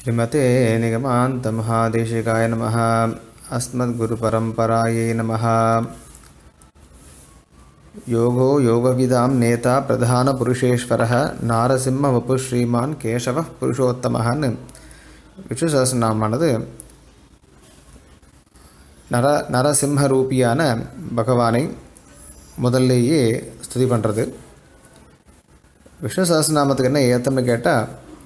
श्रीमते निगमान्तमहादेशिकाय नमः अस्मद्गुरुपरम्परायै नमः योगो योगविदां नेता प्रधानपुरुषेश्वरः नारसिंहवपुः श्रीमान् केशवः पुरुषोत्तमஹன்னு விஷ்ணு சஹஸ்ரநாமானது நர நரசிம்ம ரூபியான பகவானை முதல்லேயே ஸ்துதி பண்ணுறது விஷ்ணு சஹஸ்ரநாமத்துக்கு என்ன ஏத்தம்னு கேட்டால்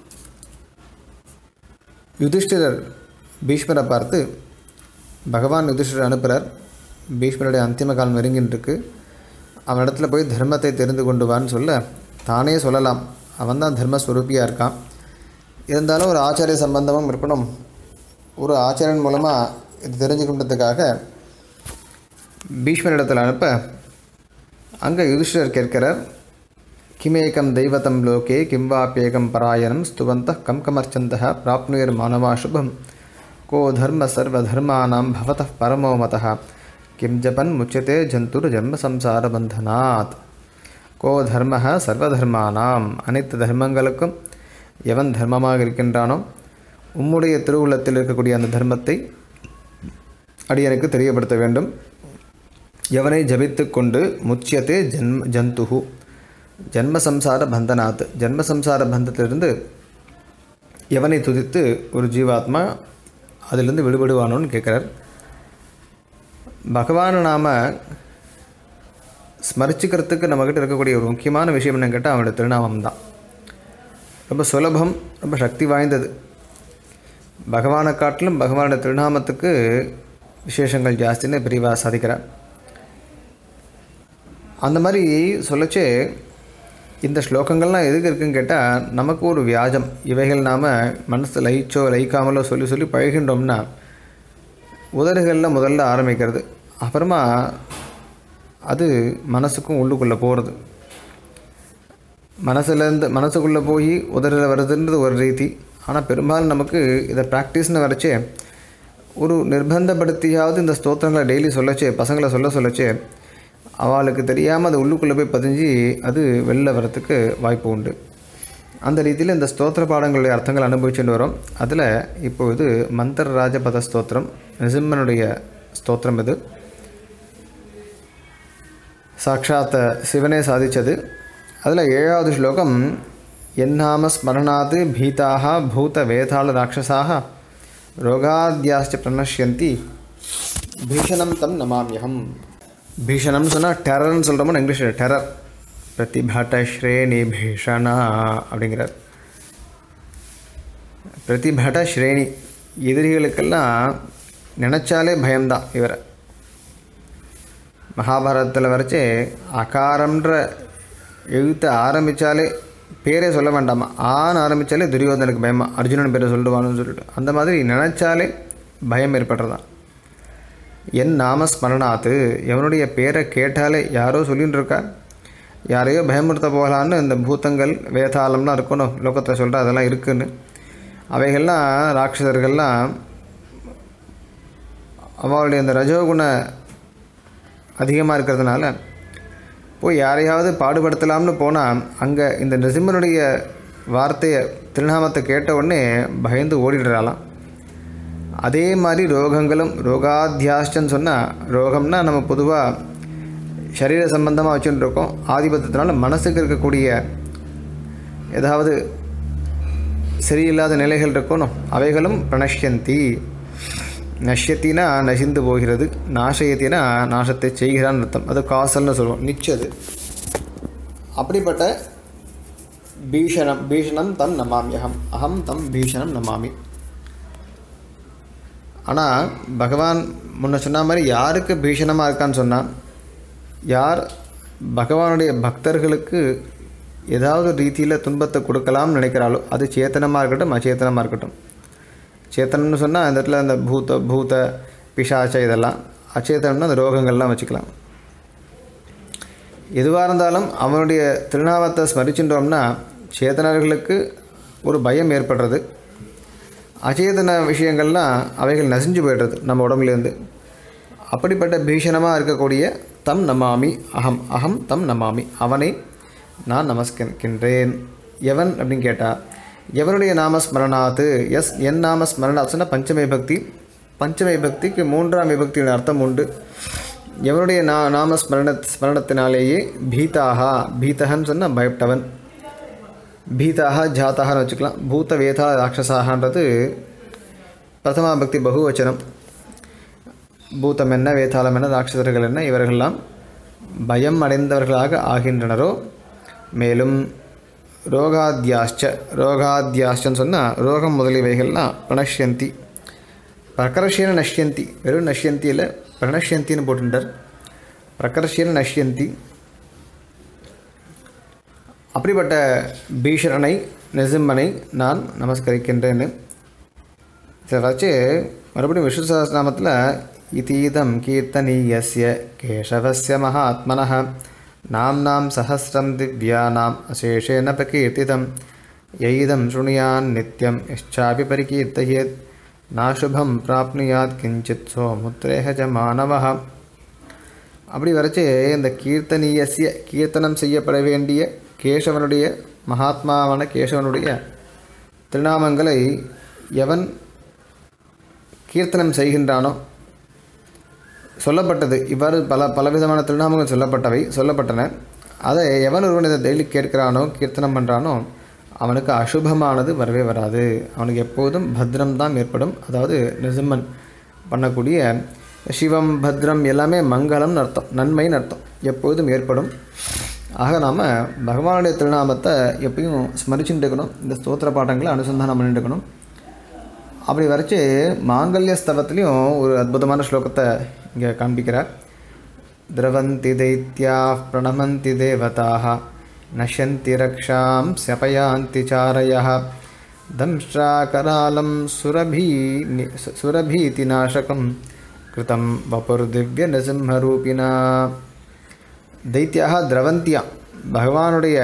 யுதிஷ்டிரர் பீஷ்மரை பார்த்து பகவான் யுதிஷ்டிரர் அனுப்புகிறார் பீஷ்மருடைய அந்திம காலம் நெருங்கின்னு இருக்கு அவனிடத்துல போய் தர்மத்தை தெரிந்து கொண்டு வான்னு சொல்ல தானே சொல்லலாம் அவன் தான் தர்மஸ்வரூபியாக இருக்கான் இருந்தாலும் ஒரு ஆச்சாரிய சம்பந்தமும் இருக்கணும் ஒரு ஆச்சாரியன் மூலமாக இது தெரிஞ்சுக்கின்றதுக்காக பீஷ்மரிடத்தில் அனுப்ப அங்கே யுதிஷ்டர் கேட்கிறார் கிமேகம் தெய்வதம் லோகே கிம் வாப்பியேகம் பராயணம் ஸ்துவந்த கம் கமர்ச்சந்தः பிராப்னுயர் மானவா சுபம் கோ தர்ம சர்வதர்மானாம் பவதः பரமோ மதः கிம் ஜபன் முச்சியதே ஜந்துர் ஜன்ம சம்சார பந்தனாத் கோ தர்ம சர்வதர்மானாம் அனைத்து தர்மங்களுக்கும் எவன் தர்மமாக இருக்கின்றானோ உம்முடைய திருவுள்ளத்தில் இருக்கக்கூடிய அந்த தர்மத்தை அடியனுக்கு தெரியப்படுத்த வேண்டும் எவனை ஜபித்து கொண்டு முச்சியத்தே ஜன்ம ஜந்துஹு ஜன்ம சம்சார பந்தனாத் ஜன்ம சம்சார பந்தத்திலிருந்து எவனை துதித்து ஒரு ஜீவாத்மா அதிலிருந்து விடுபடுவானோன்னு கேட்குறார் பகவானை நாம் ஸ்மரிச்சுக்கிறதுக்கு நம்மக்கிட்ட இருக்கக்கூடிய ஒரு முக்கியமான விஷயம் என்னன்னு கேட்டால் அவனுடைய திருநாமம் தான் ரொம்ப சுலபம் ரொம்ப சக்தி வாய்ந்தது பகவானை காட்டிலும் பகவானுடைய திருநாமத்துக்கு விசேஷங்கள் ஜாஸ்தின்னு பிரிவாக சாதிக்கிறார் அந்த மாதிரி சொல்லச்சே இந்த ஸ்லோகங்கள்லாம் எதுக்கு இருக்குன்னு கேட்டால் நமக்கு ஒரு வியாஜம் இவைகள் நாம் மனசு லயிச்சோ லயிக்காமலோ சொல்லி சொல்லி பழகின்றோம்னா உதடுகளில் முதல்ல ஆரம்பிக்கிறது அப்புறமா அது மனசுக்கும் உள்ளுக்குள்ளே போகிறது மனசுலேருந்து மனசுக்குள்ளே போய் உதறில் வருதுன்றது ஒரு ரீதி ஆனால் பெரும்பாலும் நமக்கு இதை ப்ராக்டிஸ்னு வரைச்சே ஒரு நிர்பந்தப்படுத்தியாவது இந்த ஸ்தோத்திரங்களை டெய்லி சொல்லச்சே பசங்களை சொல்ல சொல்லச்சே அவளுக்கு தெரியாமல் அது உள்ளுக்குள்ளே போய் பதிஞ்சு அது வெளில வரத்துக்கு வாய்ப்பு உண்டு அந்த ரீதியில் இந்த ஸ்தோத்திர பாடங்களுடைய அர்த்தங்கள் அனுபவிச்சுட்டு வரோம் அதில் இப்போ இது மந்தர் ராஜபத ஸ்தோத்திரம் நிசிம்மனுடைய ஸ்தோத்திரம் இது சாட்சாத் சிவனே சாதித்தது அதில் ஏழாவது ஸ்லோகம் என்னாம ஸ்மரணாத் பீதாக பூத வேதாள ராட்சசாக ரோகாத்யாஸ்ட பிரணஷ்யந்தி பீஷணம் தம் நமாமியகம் பீஷணம்னு சொன்னால் டெரர்னு சொல்கிறோமோ இங்கிலீஷில் டெரர் பிரதிபட ஸ்ரேணி பீஷணா அப்படிங்கிறார் பிரதிபட ஸ்ரேணி எதிரிகளுக்கெல்லாம் நினச்சாலே பயம்தான் இவரை மகாபாரதத்தில் வரைச்சே அகாரம்ன்ற எழுத்த ஆரம்பித்தாலே பேரே சொல்ல வேண்டாமா ஆன்னு ஆரம்பித்தாலே துரியோதனுக்கு பயமா அர்ஜுனன் பேரை சொல்லிடுவான்னு சொல்லிட்டு அந்த மாதிரி நினச்சாலே பயம் ஏற்படுறதான் என் நாம ஸ்மரணாத்து எவனுடைய பேரை கேட்டாலே யாரோ சொல்லின்னு இருக்கா யாரையோ பயமுறுத்த போகலான்னு இந்த பூத்தங்கள் வேதாளம்லாம் இருக்கணும் லோகத்தை சொல்கிற அதெல்லாம் இருக்குன்னு அவைகள்லாம் ராட்சசர்கள்லாம் அவளுடைய அந்த ரஜோகுண அதிகமாக இருக்கிறதுனால போய் யாரையாவது பாடுபடுத்தலாம்னு போனால் அங்கே இந்த நிசிம்மனுடைய வார்த்தையை திருநாமத்தை கேட்ட உடனே பயந்து ஓடிடுறாளாம் அதே மாதிரி ரோகங்களும் ரோகாத்தியாஷ்டன்னு சொன்னால் ரோகம்னா நம்ம பொதுவாக சரீர சம்பந்தமாக வச்சுட்டு இருக்கோம் ஆதிபத்தியத்தினால மனசுக்கு இருக்கக்கூடிய ஏதாவது சரியில்லாத நிலைகள் இருக்கணும் அவைகளும் பிரணஷ்யந்தி நஷ்யத்தினா நசிந்து போகிறது நாசயத்தினா நாசத்தை செய்கிறான்னு அர்த்தம் அது காசல்னு சொல்லுவோம் நிச்சது அப்படிப்பட்ட பீஷணம் பீஷணம் தம் நமாமி அகம் அகம் தம் பீஷணம் நமாமி ஆனால் பகவான் முன்ன சொன்ன மாதிரி யாருக்கு பீஷணமாக இருக்கான்னு சொன்னால் யார் பகவானுடைய பக்தர்களுக்கு ஏதாவது ரீதியில் துன்பத்தை கொடுக்கலாம்னு நினைக்கிறாளோ அது சேத்தனமாக இருக்கட்டும் அச்சேத்தனமாக இருக்கட்டும் சேத்தனம்னு சொன்னால் அந்த இடத்துல அந்த பூத பூத பிசாச்ச இதெல்லாம் அச்சேத்தனம்னா அந்த ரோகங்கள்லாம் வச்சுக்கலாம் எதுவாக இருந்தாலும் அவனுடைய திருநாமத்தை ஸ்மரிச்சுட்டோம்னா சேத்தனர்களுக்கு ஒரு பயம் ஏற்படுறது அச்சேதன விஷயங்கள்லாம் அவைகள் நசிஞ்சு போய்டுறது நம்ம உடம்புலேருந்து அப்படிப்பட்ட பீஷணமாக இருக்கக்கூடிய தம் நமாமி அகம் அகம் தம் நமாமி அவனை நான் நமஸ்கரிக்கின்றேன் எவன் அப்படின்னு கேட்டால் எவருடைய நாம ஸ்மரணாத்து எஸ் என் நாம ஸ்மரணாத் சொன்னால் பஞ்சமை பக்தி பஞ்சமை பக்திக்கு மூன்றாம் விபக்தியின் அர்த்தம் உண்டு எவருடைய நா நாம ஸ்மரண ஸ்மரணத்தினாலேயே பீதாகா பீதகன்னு சொன்னால் பயப்பட்டவன் பீதாக ஜாத்தாகனு வச்சுக்கலாம் பூத வேதா ராட்சசாகன்றது பிரதமா பக்தி பகுவச்சனம் பூதம் என்ன வேதாளம் என்ன ராட்சசர்கள் என்ன இவர்களெல்லாம் பயம் அடைந்தவர்களாக ஆகின்றனரோ மேலும் ரோகாத்யாஷ்ச ரோகாத்யாஷ்டன்னு சொன்னால் ரோகம் முதலியவைகள்லாம் பிரணஷ்யந்தி பிரகர்ஷேன நஷ்யந்தி வெறும் நஷ்யந்தி இல்லை பிரணஷ்யந்தின்னு போட்டுட்டார் பிரகர்ஷேன நஷ்யந்தி அப்படிப்பட்ட பீஷரனை நிசிம்மனை நான் நமஸ்கரிக்கின்றேன்னு இதை வச்சு மறுபடியும் விஷ்ணு சகஸ்ரநாமத்தில் இதீதம் கீர்த்தனீயஸ்ய கேசவஸ்ய மகாத்மனः நாம்னாம் சஹசிரம் திவ்யானாம் அசேஷேன பிரகீர்த்திதம் யைதம் சுணுயான் நித்யம் யச்சாபி பரிகீர்த்தயேத் நாசுபம் பிராப்னுயாத் கிஞ்சித் சோமுத்ரேக ஜ மாணவः அப்படி வரைச்சு இந்த கீர்த்தனீயசிய கீர்த்தனம் செய்யப்பட வேண்டிய கேசவனுடைய மகாத்மாவான கேசவனுடைய திருநாமங்களை எவன் கீர்த்தனம் செய்கின்றானோ சொல்லப்பட்டது இவ்வாறு பல பலவிதமான திருநாமங்கள் சொல்லப்பட்டவை சொல்லப்பட்டன அதை எவன் ஒருவன் இதை டெய்லி கேட்கிறானோ கீர்த்தனம் பண்ணுறானோ அவனுக்கு அசுபமானது வரவே வராது அவனுக்கு எப்போதும் பத்ரம் தான் ஏற்படும் அதாவது நிசிம்மன் பண்ணக்கூடிய சிவம் பத்ரம் எல்லாமே மங்களம்னு அர்த்தம் நன்மைன்னு அர்த்தம் எப்போதும் ஏற்படும் ஆக நாம் பகவானுடைய திருநாமத்தை எப்பயும் ஸ்மரிச்சுட்டு இருக்கணும் இந்த ஸ்தோத்திர பாட்டங்களை அனுசந்தானம் பண்ணிட்டு இருக்கணும் அப்படி வரைச்சு மாங்கல்ய ஸ்தவத்துலேயும் ஒரு அற்புதமான ஸ்லோகத்தை இங்கே காண்பிக்கிறார் திரவந்தி தைத்யா பிரணமந்தி தேவதாக நஷந்தி ரக்ஷாம் சபயாந்தி சாரய தம்ஷ்ராகராலம் சுரபீ சுரபீதி நாசகம் கிருதம் வபுர்திவ்ய நசிம்மரூபினா தைத்தியாக திரவந்தியா பகவானுடைய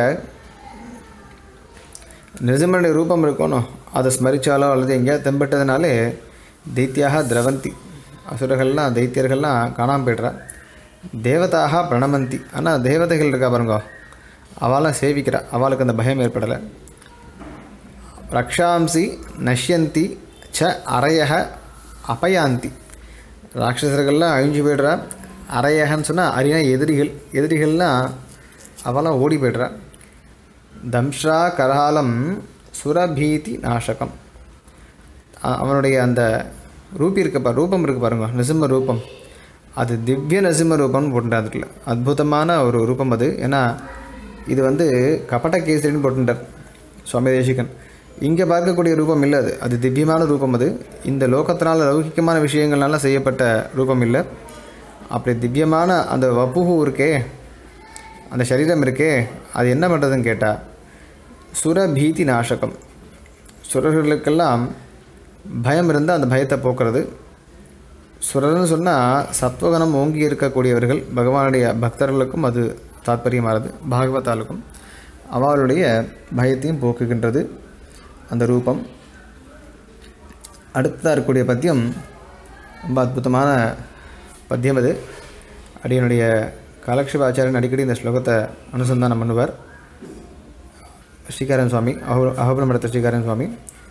நிருசிம்மனுடைய ரூபம் இருக்கணும் அதை ஸ்மரிச்சாலோ அல்லது எங்கேயாவது தென்பட்டதுனாலே தைத்தியாக திரவந்தி அசுரர்கள்லாம் தைத்தியர்கள்லாம் காணாமல் போய்ட்றா தேவதாக பிரணமந்தி ஆனால் தேவதைகள் இருக்கா பாருங்க அவளாம் சேவிக்கிறா அவளுக்கு அந்த பயம் ஏற்படலை ரக்ஷாம்சி நஷ்யந்தி ச அரையக அபயாந்தி ராட்சசர்கள்லாம் அழிஞ்சு போய்ட்றா அரையகன்னு சொன்னால் அரினா எதிரிகள் எதிரிகள்லாம் அவளாம் ஓடி போய்ட்றா தம்ஷா கராலம் சுரபீதி நாசகம் அ- அவனுடைய அந்த ரூபி இருக்க பா ரூபம் இருக்கு பாருங்க நசிம்ம ரூபம் அது திவ்ய நசிம்ம ரூபம்னு போட்டுட்டார் அதுக்குள்ள அற்புதமான ஒரு ரூபம் அது ஏன்னா இது வந்து கபட கேசரின்னு போட்டுட்டார் சுவாமி தேசிகன் இங்கே பார்க்கக்கூடிய ரூபம் இல்லை அது அது திவ்யமான ரூபம் அது இந்த லோகத்தினால் லௌகிக்கமான விஷயங்கள்னால செய்யப்பட்ட ரூபம் இல்லை அப்படி திவ்யமான அந்த வப்புகு இருக்கே அந்த சரீரம் இருக்கே அது என்ன பண்ணுறதுன்னு கேட்டால் சுரபீதி நாசகம் சுரர்களுக்கெல்லாம் பயம் இருந்தால் அந்த பயத்தை போக்குறது சுரர்னு சொன்னால் சத்வகணம் ஓங்கி இருக்கக்கூடியவர்கள் பகவானுடைய பக்தர்களுக்கும் அது தாற்பயமானது பாகவதாலுக்கும் அவளுடைய பயத்தையும் போக்குகின்றது அந்த ரூபம் அடுத்ததாக இருக்கக்கூடிய பத்தியம் ரொம்ப அற்புதமான பத்தியம் அது அடியனுடைய காலக்ஷேபாச்சாரியன் அடிக்கடி இந்த ஸ்லோகத்தை அனுசந்தானம் பண்ணுவார் ஸ்ரீகாரன் சுவாமி அஹோ அகோபுரமடத்த ஸ்ரீகாரன் சுவாமி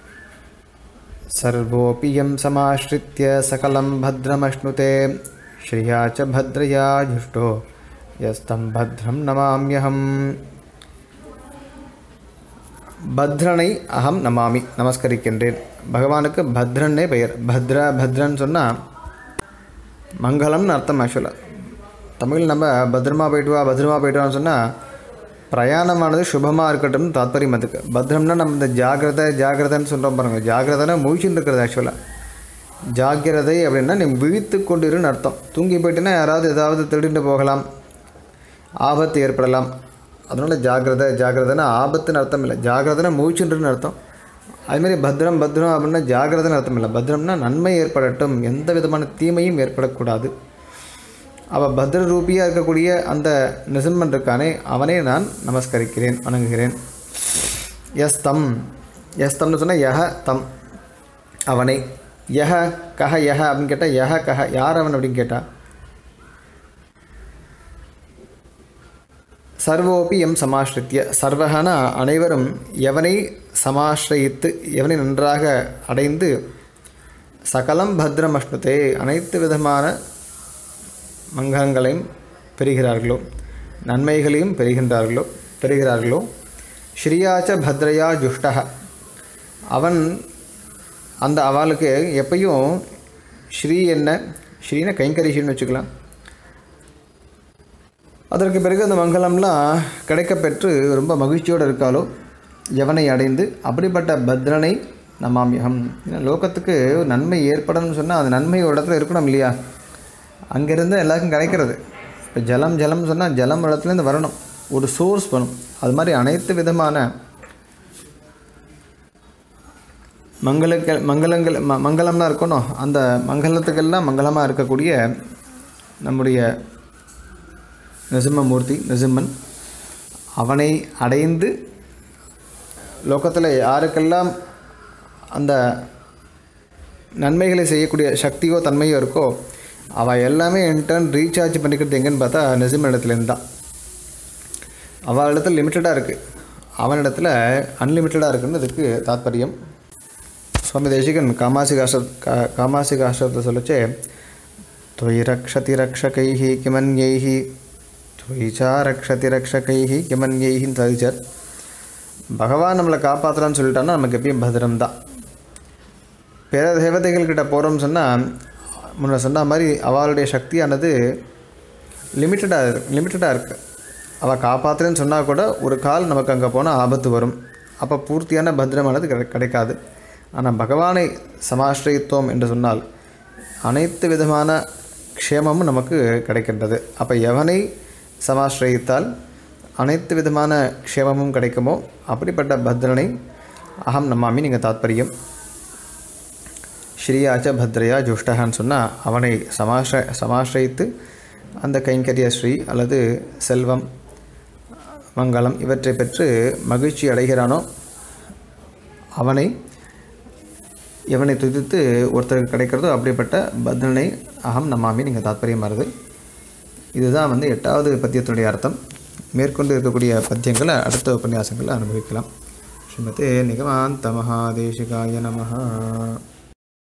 सर्वोऽपि यं समाश्रित्य सकलं भद्रमश्नुते श्रिया च भद्रया जुष्टो यस्तं भद्रं नमाम्यहम् பத்ரனை அகம் நமாமி நமஸ்கரிக்கின்றேன் பகவானுக்கு பத்ரன்னே பெயர் பத்ர பத்ரன் சொன்னால் மங்களம்னு அர்த்தம் ஆக்சுவலாக தமிழ் நம்ம பத்திரமா போயிட்டு வா பத்திரமா போயிட்டு வான்னு சொன்னால் பிரயாணமானது சுபமாக இருக்கட்டும்னு தாத்பரியம் அதுக்கு பத்ரம்னா நம்ம இந்த ஜாகிரதை ஜாகிரதைன்னு சொல்கிறோம் பாருங்கள் ஜாகிரதைனா முழிச்சுட்டு இருக்கிறது ஆக்சுவலாக ஜாக்கிரதை அப்படின்னா நீ விழித்து கொண்டிருன்னு அர்த்தம் தூங்கி போயிட்டுன்னா யாராவது ஏதாவது திருடிட்டு போகலாம் ஆபத்து ஏற்படலாம் அதனால் ஜாக்கிரதை ஜாக்கிரதைன்னா ஆபத்துன்னு அர்த்தம் இல்லை ஜாக்கிரதைனா மூச்சுன்றுன்னு அர்த்தம் அதுமாரி பத்ரம் பத்ரம் அப்படின்னா ஜாக்கிரதைன்னு அர்த்தம் இல்லை பத்ரம்னா நன்மை ஏற்படட்டும் எந்த விதமான தீமையும் ஏற்படக்கூடாது அவள் பத்ர ரூபியாக இருக்கக்கூடிய அந்த நிசிம்மன் இருக்கானே அவனே நான் நமஸ்கரிக்கிறேன் வணங்குகிறேன் எஸ் தம் எஸ் தம்னு சொன்னால் யஹ தம் அவனை யஹ கஹ யஹ அப்படின்னு கேட்டால் யஹ கஹ யார் அவன் அப்படின்னு கேட்டா சர்வோபி எம் சமாஸ்ரித்ய சர்வகனா அனைவரும் எவனை சமாஸ்ரயித்து எவனை நன்றாக அடைந்து சகலம் பத்ரமஷ்ணுதே அனைத்து விதமான மங்களங்களையும் பெறுகிறார்களோ நன்மைகளையும் பெறுகின்றார்களோ பெறுகிறார்களோ ஸ்ரீயாச்ச பத்ரயா ஜுஷ்டக அவன் அந்த அவளுக்கு எப்பயும் ஸ்ரீ என்ன ஸ்ரீன கைங்கரிஷின்னு வச்சுக்கலாம் அதற்கு பிறகு அந்த மங்களம்லாம் கிடைக்கப்பெற்று ரொம்ப மகிழ்ச்சியோடு இருக்காளோ எவனை அடைந்து அப்படிப்பட்ட பத்ரனை நமாமியகம் ஏன்னா லோகத்துக்கு நன்மை ஏற்படணும்னு சொன்னால் அந்த நன்மை ஒரு இடத்துல இருக்கணும் இல்லையா அங்கேருந்து எல்லாருக்கும் கிடைக்கிறது இப்போ ஜலம் ஜலம் சொன்னால் ஜலம் ஒரு இடத்துலேருந்து வரணும் ஒரு சோர்ஸ் வேணும் அது மாதிரி அனைத்து விதமான மங்களங்கள் மங்களங்கள் ம மங்களம்லாம் இருக்கணும் அந்த மங்களத்துக்கெல்லாம் மங்களமாக இருக்கக்கூடிய நம்முடைய நிசிம்மமூர்த்தி நிசிம்மன் அவனை அடைந்து லோகத்தில் யாருக்கெல்லாம் அந்த நன்மைகளை செய்யக்கூடிய சக்தியோ தன்மையோ இருக்கோ அவள் எல்லாமே இன்டர்ன் ரீசார்ஜ் பண்ணிக்கிறது எங்கன்னு பார்த்தா நிசிம்மன் இடத்துலேருந்து தான் அவள் இடத்துல லிமிட்டடாக இருக்குது அவனிடத்தில் அன்லிமிட்டடாக இருக்குன்னு இதுக்கு தாத்பரியம் சுவாமி தேசிகன் காமாசிகாஷ்ட கா காமாசிகாஷ்டத்தை சொல்லச்சே त्वयि रक्षति रक्षकैः किमन्यैः त्वयि च रक्षति रक्षकैः किमन्यैः தரிச்சர் பகவான் நம்மளை காப்பாற்றலான்னு சொல்லிட்டான்னா நமக்கு எப்பயும் பத்திரம் தான் பிற தேவதைகள்கிட்ட போகிறோம்னு சொன்னால் முன்ன சொன்ன மாதிரி அவளுடைய சக்தியானது லிமிட்டடாக லிமிட்டடாக இருக்குது அவள் காப்பாற்றுறேன்னு சொன்னால் கூட ஒரு கால் நமக்கு அங்கே போனால் ஆபத்து வரும் அப்போ பூர்த்தியான பத்திரமானது கிடை கிடைக்காது ஆனால் பகவானை சமாஸ்ரயித்தோம் என்று சொன்னால் அனைத்து விதமான க்ஷேமமும் நமக்கு கிடைக்கின்றது அப்போ எவனை சமாஸ்ரயித்தால் அனைத்து விதமான க்ஷேமமும் கிடைக்குமோ அப்படிப்பட்ட பத்ரனை அகம் நம்மாமி நீங்கள் தாத்பரியம் ஸ்ரீயாச்ச பத்ரையா ஜுஷ்டகான்னு சொன்னால் அவனை சமாஸ்ர சமாஸ்ரயித்து அந்த கைங்கரிய ஸ்ரீ அல்லது செல்வம் மங்களம் இவற்றை பெற்று மகிழ்ச்சி அடைகிறானோ அவனை எவனை துதித்து ஒருத்தருக்கு கிடைக்கிறதோ அப்படிப்பட்ட பத்ரனை அகம் நமாமி நீங்கள் தாத்பரியம் வருது இதுதான் வந்து எட்டாவது பத்தியத்தினுடைய அர்த்தம் மேற்கொண்டு இருக்கக்கூடிய பத்தியங்களை அடுத்த உபன்யாசங்களில் அனுபவிக்கலாம் ஸ்ரீமதே நிகமாந்த மகாதேசிகாய நமஹா